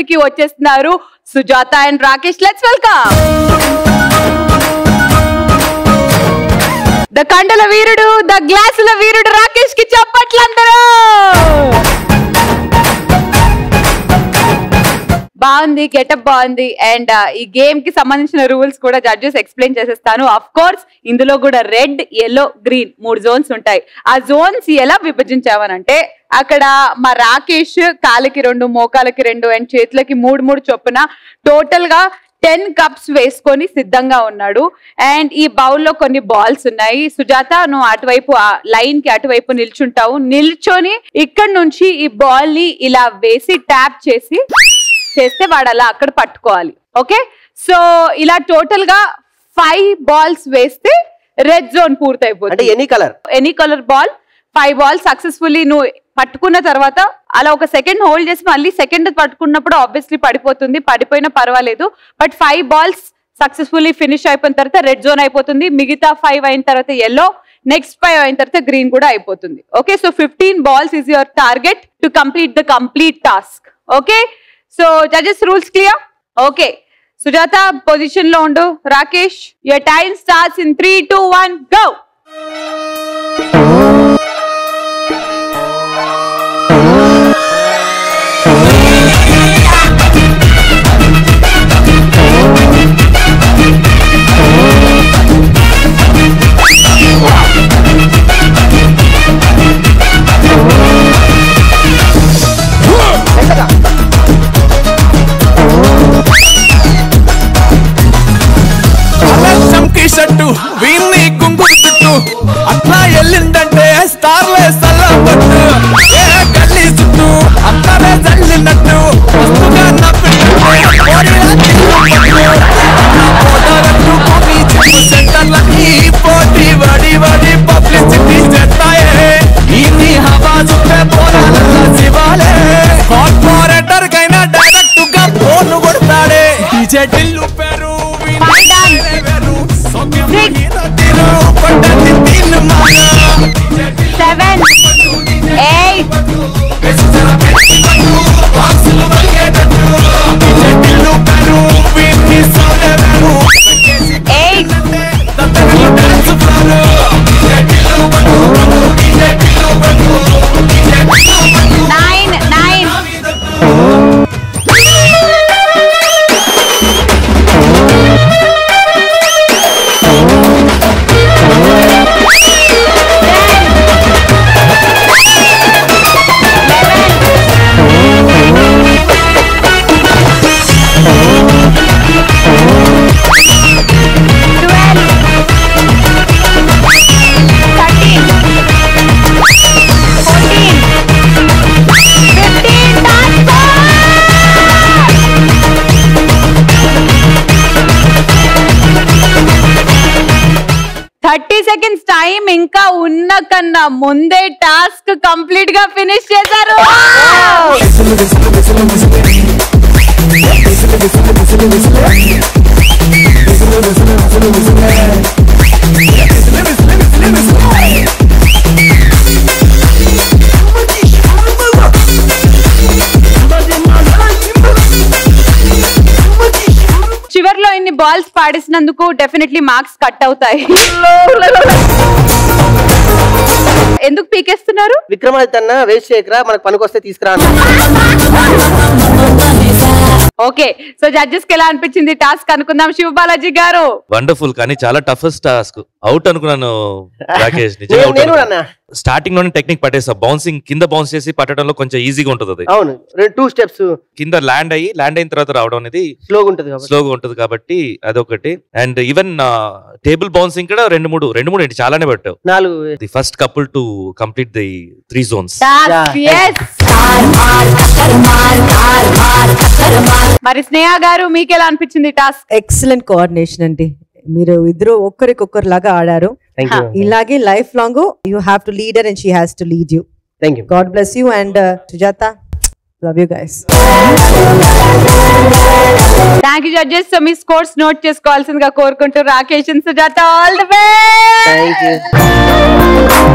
కి వచ్చేస్తున్నారు Sujatha and Rakesh let's welcome the కండల వీరుడు ద గ్లాసుల వీరుడు రాకేష్ కి చప్పట్లందరూ బాగుంది గెటప్ బాగుంది అండ్ ఈ గేమ్ కి సంబంధించిన రూల్స్ కూడా జడ్జెస్ ఎక్స్ప్లెయిన్ చేసేస్తాను అఫ్ కోర్స్ ఇందులో కూడా రెడ్ ఎల్లో గ్రీన్ మూడు జోన్స్ ఉంటాయి ఆ జోన్స్ ఎలా విభజించామనంటే అక్కడ మా రాకేష్ కాలికి రెండు మోకాలకి రెండు అండ్ చేతులకి మూడు మూడు చొప్పున టోటల్ గా టెన్ కప్స్ వేసుకొని సిద్ధంగా ఉన్నాడు అండ్ ఈ బౌల్లో కొన్ని బాల్స్ ఉన్నాయి సుజాత నువ్వు అటువైపు లైన్ కి అటువైపు నిల్చుంటావు నిల్చొని ఇక్కడ నుంచి ఈ బాల్ ని ఇలా వేసి ట్యాప్ చేసి చేస్తే వాడు అలా అక్కడ పట్టుకోవాలి ఓకే సో ఇలా టోటల్ గా ఫైవ్ బాల్స్ వేస్తే రెడ్ జోన్ అంటే పూర్తయిపోతుంది any colour any colour ball five ball successfully నువ్వు పట్టుకున్న తర్వాత అలా ఒక సెకండ్ హోల్డ్ చేసి మళ్ళీ సెకండ్ పట్టుకున్నప్పుడు ఆబ్వియస్లీ పడిపోతుంది పడిపోయినా పర్వాలేదు but five balls successfully finish అయిపోయిన తర్వాత రెడ్ జోన్ అయిపోతుంది మిగతా ఫైవ్ అయిన తర్వాత ఎల్లో నెక్స్ట్ ఫైవ్ అయిన తర్వాత గ్రీన్ కూడా అయిపోతుంది okay so fifteen balls is your target to complete the complete task okay so judges rules clear okay Sujatha position లో ఉండు Rakesh your time starts in three two one go చంకి షట్టు వీన్ని కుంగురు చుట్టు అట్లా ఎల్లిందంటే స్టార్లే సల్లబట్టు ఏ గల్లీ చుట్టూ అంతనే జల్లినట్టు వస్తుగా పోటీ వడి వడి పబ్లిసిటీ చేస్తాయే ఇన్ని హవా చుట్టే పోరాల శివాలే కార్పొరేటర్ కైనా డైరెక్ట్ గా ఫోన్ కొడతాడే డీజే టిల్లు పేరు Five done. Six. Seven eight eight nine nine thirteen fourteen fifteen thirty seconds time ఇంకా ఉన్న కన్నా ముందే టాస్క్ కంప్లీట్ గా ఫినిష్ చేశారు చివర్లో ఇన్ని బాల్స్ పాడేసినందుకు డెఫినెట్లీ మార్క్స్ కట్ అవుతాయి ఎందుకు పీకేస్తున్నారు విక్రమాదిత్య అన్న వేస్ట్ చేయకరా మనకు పనికొస్తే తీసుకురా అన్న. ఓకే సో జడ్జెస్ కి ఎలా అనిపించింది టాస్క్ అనుకుందాం శివ బాలాజీ గారు వండర్ఫుల్ కానీ చాలా టఫెస్ట్ టాస్క్ అవుట్ అనుకున్నాను రాకేష్ నేను నేను కూడా అన్న స్టార్టింగ్ లోనే టెక్నిక్ పట్టేసా బౌన్సింగ్ కింద బౌన్స్ చేసి పట్టడంలో కొంచెం ఈజీగా ఉంటుంది అది అవును రెండు టూ స్టెప్స్ కింద ల్యాండ్ అయ్యి ల్యాండ్ అయిన తర్వాత రావడం అనేది స్లోగా ఉంటుంది కాబట్టి స్లోగా ఉంటుంది కాబట్టి అదొకటి అండ్ ఈవెన్ టేబుల్ బౌన్సింగ్ కూడా రెండు మూడు రెండు మూడు ఏంటి చాలానే పట్టావు నాలుగు the first couple to complete the three zones Task, yes. మరి స్నేహ గారు మీకు ఎలా అనిపించింది టాస్క్ ఎక్సలెంట్ కోఆర్డినేషన్ అండి మీరు ఇద్దరు ఒక్కరికొక్కరు లాగా ఆడారు థ్యాంక్ యూ ఇలాగే life long you have to leader and she has to lead you thank you God bless you and Sujatha love you guys thank you judges so మీ స్కోర్స్ నోట్ చేసుకోవాల్సిందిగా కోరుకుంటూ Rakesh and Sujatha all the best thank you